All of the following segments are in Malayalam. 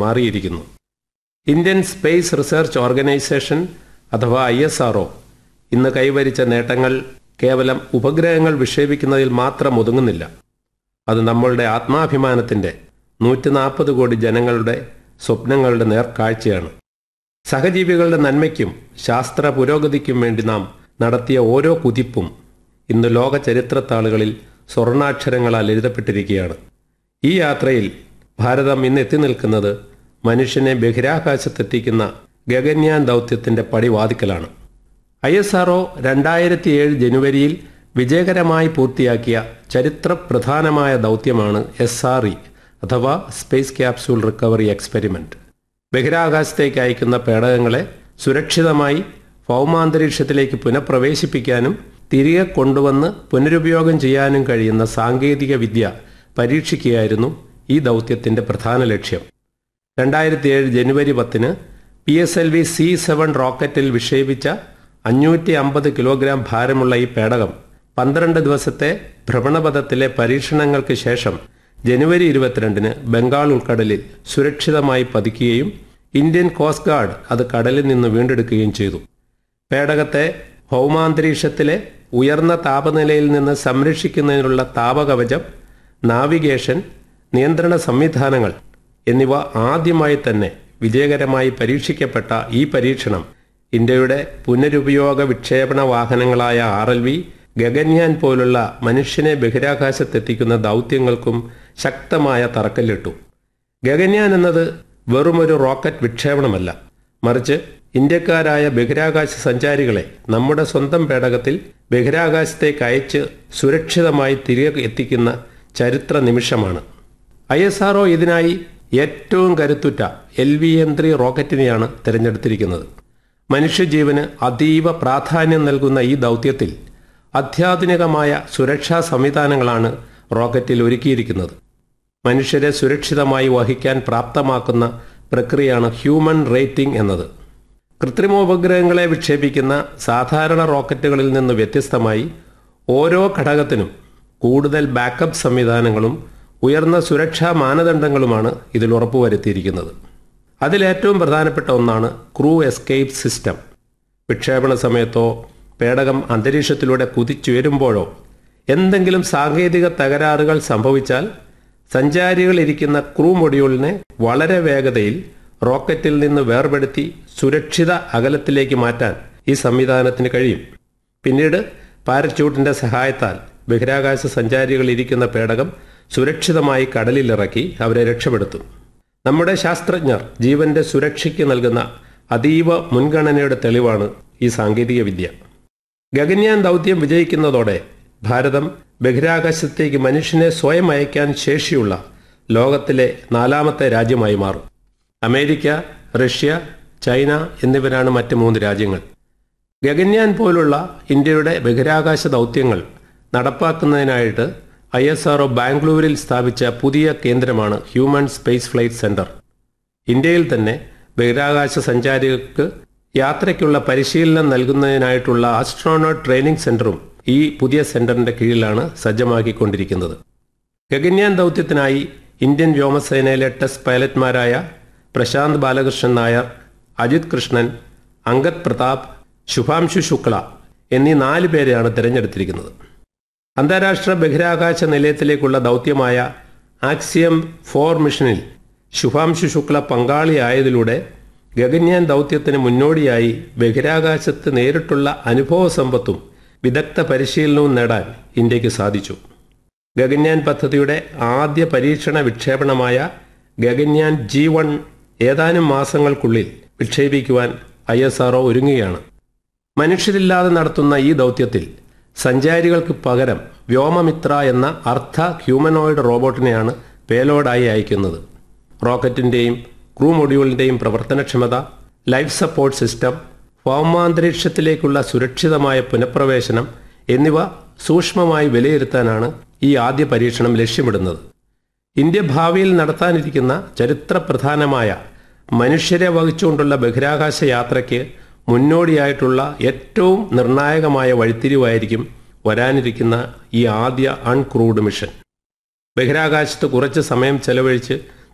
മാറിയിരിക്കുന്നു ഇന്ത്യൻ സ്പേസ് റിസർച്ച് ഓർഗനൈസേഷൻ അഥവാ ഐ എസ് ആർ ഇന്ന് കൈവരിച്ച നേട്ടങ്ങൾ കേവലം ഉപഗ്രഹങ്ങൾ വിക്ഷേപിക്കുന്നതിൽ മാത്രം ഒതുങ്ങുന്നില്ല അത് നമ്മളുടെ ആത്മാഭിമാനത്തിൻ്റെ നൂറ്റി നാൽപ്പത് കോടി ജനങ്ങളുടെ സ്വപ്നങ്ങളുടെ നേർക്കാഴ്ചയാണ് സഹജീവികളുടെ നന്മയ്ക്കും ശാസ്ത്ര പുരോഗതിക്കും വേണ്ടി നാം നടത്തിയ ഓരോ കുതിപ്പും ഇന്ന് ലോക ചരിത്രത്താളുകളിൽ സ്വർണാക്ഷരങ്ങളാൽ എഴുതപ്പെട്ടിരിക്കുകയാണ് ഈ യാത്രയിൽ ഭാരതം ഇന്ന് എത്തി നിൽക്കുന്നത് മനുഷ്യനെ ബഹിരാകാശത്തെത്തിക്കുന്ന ഗഗൻയാൻ ദൗത്യത്തിന്റെ പടിവാതിക്കലാണ് ഐ എസ് ആർ രണ്ടായിരത്തി ഏഴ് ജനുവരിയിൽ വിജയകരമായി പൂർത്തിയാക്കിയ ചരിത്രപ്രധാനമായ ദൗത്യമാണ് എസ് ആർ ഇ അഥവാ സ്പേസ് ക്യാപ്സ്യൂൾ റിക്കവറി എക്സ്പെരിമെന്റ് ബഹിരാകാശത്തേക്ക് അയക്കുന്ന പേടകങ്ങളെ സുരക്ഷിതമായി ഭൗമാന്തരീക്ഷത്തിലേക്ക് പുനഃപ്രവേശിപ്പിക്കാനും തിരികെ കൊണ്ടുവന്ന് പുനരുപയോഗം ചെയ്യാനും കഴിയുന്ന സാങ്കേതിക വിദ്യ പരീക്ഷിക്കുകയായിരുന്നു ഈ ദൗത്യത്തിന്റെ പ്രധാന ലക്ഷ്യം രണ്ടായിരത്തി ഏഴ് ജനുവരി പത്തിന് P S L V C seven റോക്കറ്റിൽ വിക്ഷേപിച്ച അഞ്ഞൂറ്റി അമ്പത് കിലോഗ്രാം ഭാരമുള്ള ഈ പേടകം പന്ത്രണ്ട് ദിവസത്തെ ഭ്രമണപഥത്തിലെ പരീക്ഷണങ്ങൾക്ക് ശേഷം ജനുവരി ഇരുപത്തിരണ്ടിന് ബംഗാൾ ഉൾക്കടലിൽ സുരക്ഷിതമായി പതിക്കുകയും ഇന്ത്യൻ കോസ്റ്റ് ഗാർഡ് അത് കടലിൽ നിന്ന് വീണ്ടെടുക്കുകയും ചെയ്തു പേടകത്തെ ഭൗമാന്തരീക്ഷത്തിലെ ഉയർന്ന താപനിലയിൽ നിന്ന് സംരക്ഷിക്കുന്നതിനുള്ള താപകവചം നാവിഗേഷൻ നിയന്ത്രണ സംവിധാനങ്ങൾ എന്നിവ ആദ്യമായി തന്നെ വിജയകരമായി പരീക്ഷിക്കപ്പെട്ട ഈ പരീക്ഷണം ഇന്ത്യയുടെ പുനരുപയോഗ വിക്ഷേപണ വാഹനങ്ങളായ ആർ എൽ വി ഗഗൻയാൻ പോലുള്ള മനുഷ്യനെ ബഹിരാകാശത്തെത്തിക്കുന്ന ദൗത്യങ്ങൾക്കും ശക്തമായ തറക്കല്ലിട്ടു ഗഗൻയാൻ എന്നത് വെറുമൊരു റോക്കറ്റ് വിക്ഷേപണമല്ല മറിച്ച് ഇന്ത്യക്കാരായ ബഹിരാകാശ സഞ്ചാരികളെ നമ്മുടെ സ്വന്തം പേടകത്തിൽ ബഹിരാകാശത്തേക്ക് അയച്ച് സുരക്ഷിതമായി തിരികെ എത്തിക്കുന്ന ചരിത്ര നിമിഷമാണ് ഐ എസ് ആർ ഇതിനായി ഏറ്റവും കരുത്തുറ്റ എൽ വി എം ത്രീ റോക്കറ്റിനെയാണ് തിരഞ്ഞെടുത്തിരിക്കുന്നത് മനുഷ്യജീവന് അതീവ പ്രാധാന്യം നൽകുന്ന ഈ ദൗത്യത്തിൽ അത്യാധുനികമായ സുരക്ഷാ സംവിധാനങ്ങളാണ് റോക്കറ്റിൽ ഒരുക്കിയിരിക്കുന്നത് മനുഷ്യരെ സുരക്ഷിതമായി വഹിക്കാൻ പ്രാപ്തമാക്കുന്ന പ്രക്രിയയാണ് ഹ്യൂമൻ റേറ്റിംഗ് എന്നത് കൃത്രിമോപഗ്രഹങ്ങളെ വിക്ഷേപിക്കുന്ന സാധാരണ റോക്കറ്റുകളിൽ നിന്ന് വ്യത്യസ്തമായി ഓരോ ഘടകത്തിനും കൂടുതൽ ബാക്കപ്പ് സംവിധാനങ്ങളും ഉയർന്ന സുരക്ഷാ മാനദണ്ഡങ്ങളുമാണ് ഇതിൽ ഉറപ്പുവരുത്തിയിരിക്കുന്നത് അതിലേറ്റവും പ്രധാനപ്പെട്ട ഒന്നാണ് ക്രൂ എസ്കേപ്പ് സിസ്റ്റം വിക്ഷേപണ സമയത്തോ പേടകം അന്തരീക്ഷത്തിലൂടെ കുതിച്ചുയരുമ്പോഴോ എന്തെങ്കിലും സാങ്കേതിക തകരാറുകൾ സംഭവിച്ചാൽ സഞ്ചാരികൾ ഇരിക്കുന്ന ക്രൂ മൊഡ്യൂളിനെ വളരെ വേഗതയിൽ റോക്കറ്റിൽ നിന്ന് വേർപെടുത്തി സുരക്ഷിത അകലത്തിലേക്ക് മാറ്റാൻ ഈ സംവിധാനത്തിന് കഴിയും പിന്നീട് പാരച്യൂട്ടിന്റെ സഹായത്താൽ ബഹിരാകാശ സഞ്ചാരികൾ ഇരിക്കുന്ന പേടകം സുരക്ഷിതമായി കടലിലിറക്കി അവരെ രക്ഷപ്പെടുത്തും നമ്മുടെ ശാസ്ത്രജ്ഞർ ജീവന്റെ സുരക്ഷയ്ക്ക് നൽകുന്ന അതീവ മുൻഗണനയുടെ തെളിവാണ് ഈ സാങ്കേതിക വിദ്യ ഗഗൻയാൻ ദൗത്യം വിജയിക്കുന്നതോടെ ഭാരതം ബഹിരാകാശത്തേക്ക് മനുഷ്യനെ സ്വയം അയക്കാൻ ശേഷിയുള്ള ലോകത്തിലെ നാലാമത്തെ രാജ്യമായി മാറും അമേരിക്ക റഷ്യ ചൈന എന്നിവരാണ് മറ്റ് മൂന്ന് രാജ്യങ്ങൾ ഗഗൻയാൻ പോലുള്ള ഇന്ത്യയുടെ ബഹിരാകാശ ദൗത്യങ്ങൾ നടപ്പാക്കുന്നതിനായിട്ട് ഐ എസ് ആർ ബാംഗ്ലൂരിൽ സ്ഥാപിച്ച പുതിയ കേന്ദ്രമാണ് ഹ്യൂമൻ സ്പേസ് ഫ്ലൈറ്റ് സെന്റർ ഇന്ത്യയിൽ തന്നെ ബഹിരാകാശ സഞ്ചാരികൾക്ക് യാത്രയ്ക്കുള്ള പരിശീലനം നൽകുന്നതിനായിട്ടുള്ള ആസ്ട്രോണോട്ട് ട്രെയിനിംഗ് സെന്ററും ഈ പുതിയ സെന്ററിന്റെ കീഴിലാണ് സജ്ജമാക്കിക്കൊണ്ടിരിക്കുന്നത് ഗഗൻയാൻ ദൗത്യത്തിനായി ഇന്ത്യൻ വ്യോമസേനയിലെ ടെസ്റ്റ് പൈലറ്റ്മാരായ പ്രശാന്ത് ബാലകൃഷ്ണൻ നായർ അജിത് കൃഷ്ണൻ അങ്കദ് പ്രതാപ് ശുഭാംശു ശുക്ല എന്നീ നാല് പേരെയാണ് തിരഞ്ഞെടുത്തിരിക്കുന്നത് അന്താരാഷ്ട്ര ബഹിരാകാശ നിലയത്തിലേക്കുള്ള ദൗത്യമായ ആക്സിയം ഫോർ മിഷനിൽ ശുഭാംശു ശുക്ല പങ്കാളിയായതിലൂടെ ഗഗൻയാൻ ദൗത്യത്തിന് മുന്നോടിയായി ബഹിരാകാശത്ത് നേരിട്ടുള്ള അനുഭവ സമ്പത്തും വിദഗ്ധ പരിശീലനവും നേടാൻ ഇന്ത്യക്ക് സാധിച്ചു ഗഗൻയാൻ പദ്ധതിയുടെ ആദ്യ പരീക്ഷണ വിക്ഷേപണമായ ഗഗൻയാൻ ജി വൺ ഏതാനും മാസങ്ങൾക്കുള്ളിൽ വിക്ഷേപിക്കുവാൻ ഐ എസ് ആർ ഒരുങ്ങുകയാണ് മനുഷ്യരില്ലാതെ നടത്തുന്ന ഈ ദൗത്യത്തിൽ സഞ്ചാരികൾക്ക് പകരം വ്യോമമിത്ര എന്ന അർദ്ധ ഹ്യൂമനോയിഡ് റോബോട്ടിനെയാണ് പേലോഡായി അയക്കുന്നത് റോക്കറ്റിന്റെയും ക്രൂ മൊഡ്യൂളിന്റെയും പ്രവർത്തനക്ഷമത ലൈഫ് സപ്പോർട്ട് സിസ്റ്റം ഭൗമാന്തരീക്ഷത്തിലേക്കുള്ള സുരക്ഷിതമായ പുനഃപ്രവേശനം എന്നിവ സൂക്ഷ്മമായി വിലയിരുത്താനാണ് ഈ ആദ്യ പരീക്ഷണം ലക്ഷ്യമിടുന്നത് ഇന്ത്യ ഭാവിയിൽ നടത്താനിരിക്കുന്ന ചരിത്രപ്രധാനമായ മനുഷ്യരെ വഹിച്ചുകൊണ്ടുള്ള ബഹിരാകാശ യാത്രയ്ക്ക് മുന്നോടിയായിട്ടുള്ള ഏറ്റവും നിർണായകമായ വഴിത്തിരിവായിരിക്കും വരാനിരിക്കുന്ന ഈ ആദ്യ അൺക്രൂഡ് മിഷൻ ബഹിരാകാശത്ത് കുറച്ച് സമയം ചെലവഴിച്ച്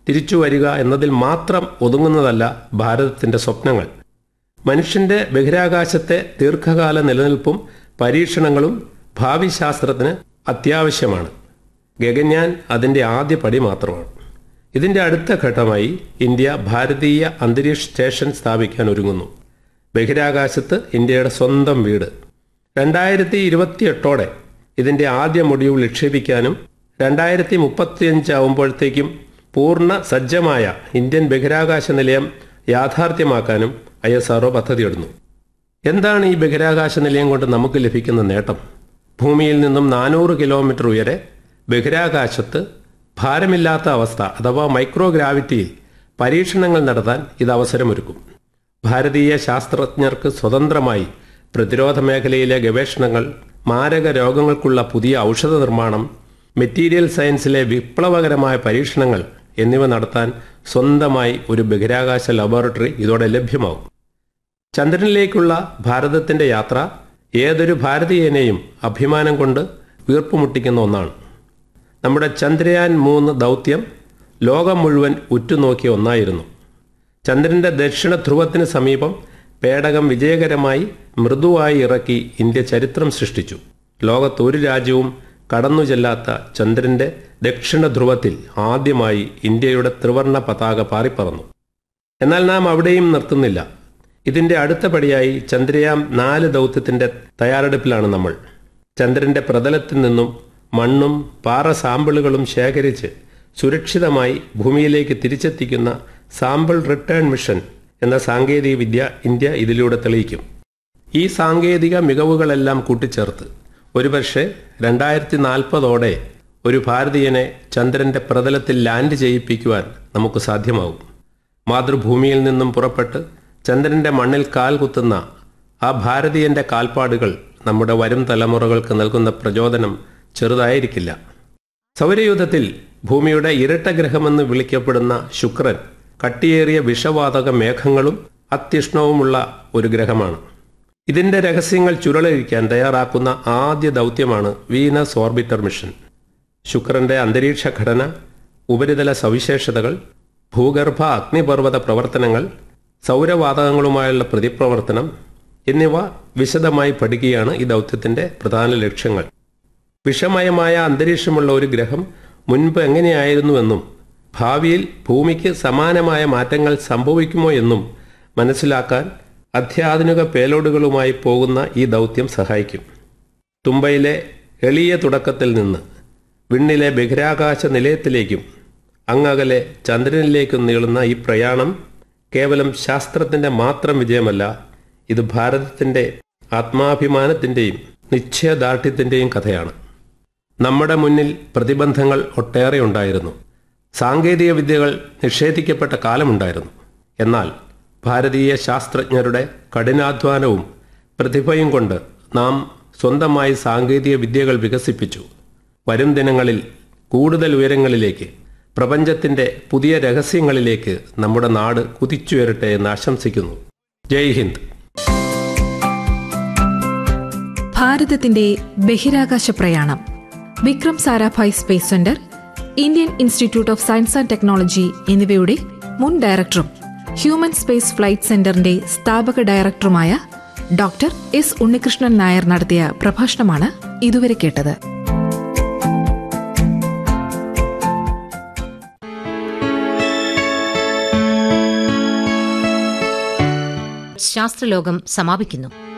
തിരിച്ചു വരിക എന്നതിൽ മാത്രം ഒതുങ്ങുന്നതല്ല ഭാരതത്തിന്റെ സ്വപ്നങ്ങൾ മനുഷ്യന്റെ ബഹിരാകാശത്തെ ദീർഘകാല നിലനിൽപ്പും പരീക്ഷണങ്ങളും ഭാവി ശാസ്ത്രത്തിന് അത്യാവശ്യമാണ് ഗഗൻയാൻ അതിന്റെ ആദ്യ പടി മാത്രമാണ് ഇതിന്റെ അടുത്ത ഘട്ടമായി ഇന്ത്യ ഭാരതീയ അന്തരീക്ഷ സ്റ്റേഷൻ സ്ഥാപിക്കാൻ ഒരുങ്ങുന്നു ബഹിരാകാശത്ത് ഇന്ത്യയുടെ സ്വന്തം വീട് രണ്ടായിരത്തി ഇരുപത്തിയെട്ടോടെ ഇതിന്റെ ആദ്യ മൊഡ്യൂൾ നിക്ഷേപിക്കാനും രണ്ടായിരത്തി മുപ്പത്തിയഞ്ചാവുമ്പോഴത്തേക്കും പൂർണ്ണ സജ്ജമായ ഇന്ത്യൻ ബഹിരാകാശ നിലയം യാഥാർത്ഥ്യമാക്കാനും ഐ എസ് ആർഒ പദ്ധതിയിടുന്നു എന്താണ് ഈ ബഹിരാകാശ നിലയം കൊണ്ട് നമുക്ക് ലഭിക്കുന്ന നേട്ടം ഭൂമിയിൽ നിന്നും നാനൂറ് കിലോമീറ്റർ ഉയരെ ബഹിരാകാശത്ത് ഭാരമില്ലാത്ത അവസ്ഥ അഥവാ മൈക്രോഗ്രാവിറ്റിയിൽ പരീക്ഷണങ്ങൾ നടത്താൻ ഇത് അവസരമൊരുക്കും ഭാരതീയ ശാസ്ത്രജ്ഞർക്ക് സ്വതന്ത്രമായി പ്രതിരോധ മേഖലയിലെ ഗവേഷണങ്ങൾ മാരക രോഗങ്ങൾക്കുള്ള പുതിയ ഔഷധ നിർമ്മാണം മെറ്റീരിയൽ സയൻസിലെ വിപ്ലവകരമായ പരീക്ഷണങ്ങൾ എന്നിവ നടത്താൻ സ്വന്തമായി ഒരു ബഹിരാകാശ ലബോറട്ടറി ഇതോടെ ലഭ്യമാവും ചന്ദ്രനിലേക്കുള്ള ഭാരതത്തിന്റെ യാത്ര ഏതൊരു ഭാരതീയനെയും അഭിമാനം കൊണ്ട് വീർപ്പുമുട്ടിക്കുന്ന ഒന്നാണ് നമ്മുടെ ചന്ദ്രയാൻ മൂന്ന് ദൗത്യം ലോകം മുഴുവൻ ഉറ്റുനോക്കിയ ഒന്നായിരുന്നു ചന്ദ്രന്റെ ദക്ഷിണ ധ്രുവത്തിന് സമീപം പേടകം വിജയകരമായി മൃദുവായി ഇറക്കി ഇന്ത്യ ചരിത്രം സൃഷ്ടിച്ചു ലോകത്ത് ഒരു രാജ്യവും കടന്നു ചെല്ലാത്ത ചന്ദ്രന്റെ ദക്ഷിണ ധ്രുവത്തിൽ ആദ്യമായി ഇന്ത്യയുടെ ത്രിവർണ പതാക പാറിപ്പറന്നു എന്നാൽ നാം അവിടെയും നിർത്തുന്നില്ല ഇതിന്റെ അടുത്ത പടിയായി ചന്ദ്രയാൻ നാല് ദൗത്യത്തിന്റെ തയ്യാറെടുപ്പിലാണ് നമ്മൾ ചന്ദ്രന്റെ പ്രതലത്തിൽ നിന്നും മണ്ണും പാറ സാമ്പിളുകളും ശേഖരിച്ച് സുരക്ഷിതമായി ഭൂമിയിലേക്ക് തിരിച്ചെത്തിക്കുന്ന സാമ്പിൾ റിട്ടേൺ മിഷൻ എന്ന സാങ്കേതിക വിദ്യ ഇന്ത്യ ഇതിലൂടെ തെളിയിക്കും ഈ സാങ്കേതിക മികവുകളെല്ലാം കൂട്ടിച്ചേർത്ത് ഒരുപക്ഷെ രണ്ടായിരത്തി നാൽപ്പതോടെ ഒരു ഭാരതീയനെ ചന്ദ്രന്റെ പ്രതലത്തിൽ ലാൻഡ് ചെയ്യിപ്പിക്കുവാൻ നമുക്ക് സാധ്യമാവും മാതൃഭൂമിയിൽ നിന്നും പുറപ്പെട്ട് ചന്ദ്രന്റെ മണ്ണിൽ കാൽ കുത്തുന്ന ആ ഭാരതീയന്റെ കാൽപ്പാടുകൾ നമ്മുടെ വരും തലമുറകൾക്ക് നൽകുന്ന പ്രചോദനം ചെറുതായിരിക്കില്ല സൗരയൂഥത്തിൽ ഭൂമിയുടെ ഇരട്ട ഗ്രഹമെന്ന് വിളിക്കപ്പെടുന്ന ശുക്രൻ കട്ടിയേറിയ വിഷവാതക മേഘങ്ങളും അത്യുഷ്ണവുമുള്ള ഒരു ഗ്രഹമാണ് ഇതിന്റെ രഹസ്യങ്ങൾ ചുരുളഴിക്കാൻ തയ്യാറാക്കുന്ന ആദ്യ ദൗത്യമാണ് വീനസ് ഓർബിറ്റർ മിഷൻ ശുക്രന്റെ അന്തരീക്ഷ ഘടന ഉപരിതല സവിശേഷതകൾ ഭൂഗർഭ അഗ്നിപർവ്വത പ്രവർത്തനങ്ങൾ സൗരവാതകങ്ങളുമായുള്ള പ്രതിപ്രവർത്തനം എന്നിവ വിശദമായി പഠിക്കുകയാണ് ഈ ദൗത്യത്തിന്റെ പ്രധാന ലക്ഷ്യങ്ങൾ വിഷമയമായ അന്തരീക്ഷമുള്ള ഒരു ഗ്രഹം മുൻപ് എങ്ങനെയായിരുന്നുവെന്നും ഭാവിയിൽ ഭൂമിക്ക് സമാനമായ മാറ്റങ്ങൾ സംഭവിക്കുമോ എന്നും മനസ്സിലാക്കാൻ അത്യാധുനിക പേലോഡുകളുമായി പോകുന്ന ഈ ദൗത്യം സഹായിക്കും തുമ്പയിലെ എളിയ തുടക്കത്തിൽ നിന്ന് വിണ്ണിലെ ബഹിരാകാശ നിലയത്തിലേക്കും അങ്ങകലെ ചന്ദ്രനിലേക്കും നീളുന്ന ഈ പ്രയാണം കേവലം ശാസ്ത്രത്തിന്റെ മാത്രം വിജയമല്ല ഇത് ഭാരതത്തിന്റെ ആത്മാഭിമാനത്തിന്റെയും നിശ്ചയദാർഢ്യത്തിന്റെയും കഥയാണ് നമ്മുടെ മുന്നിൽ പ്രതിബന്ധങ്ങൾ ഒട്ടേറെ ഉണ്ടായിരുന്നു സാങ്കേതിക വിദ്യകൾ നിഷേധിക്കപ്പെട്ട കാലമുണ്ടായിരുന്നു എന്നാൽ ഭാരതീയ ശാസ്ത്രജ്ഞരുടെ കഠിനാധ്വാനവും പ്രതിഭയും കൊണ്ട് നാം സ്വന്തമായി സാങ്കേതിക വിദ്യകൾ വികസിപ്പിച്ചു വരും ദിനങ്ങളിൽ കൂടുതൽ ഉയരങ്ങളിലേക്ക് പ്രപഞ്ചത്തിന്റെ പുതിയ രഹസ്യങ്ങളിലേക്ക് നമ്മുടെ നാട് കുതിച്ചുയരട്ടെ എന്ന് ആശംസിക്കുന്നു ജയ് ഹിന്ദ് ഭാരതത്തിന്റെ ബഹിരാകാശ പ്രയാണം Vikram Sarabhai space centre Indian institute of science and technology എന്നിവയുടെ മുൻ ഡയറക്ടറും ഹ്യൂമൻ സ്പേസ് ഫ്ലൈറ്റ് സെന്ററിന്റെ സ്ഥാപക ഡയറക്ടറുമായ ഡോക്ടർ എസ് ഉണ്ണികൃഷ്ണൻ നായർ നടത്തിയ പ്രഭാഷണമാണ് ഇതുവരെ കേട്ടത് ശാസ്ത്രലോകം സമാപിക്കുന്നു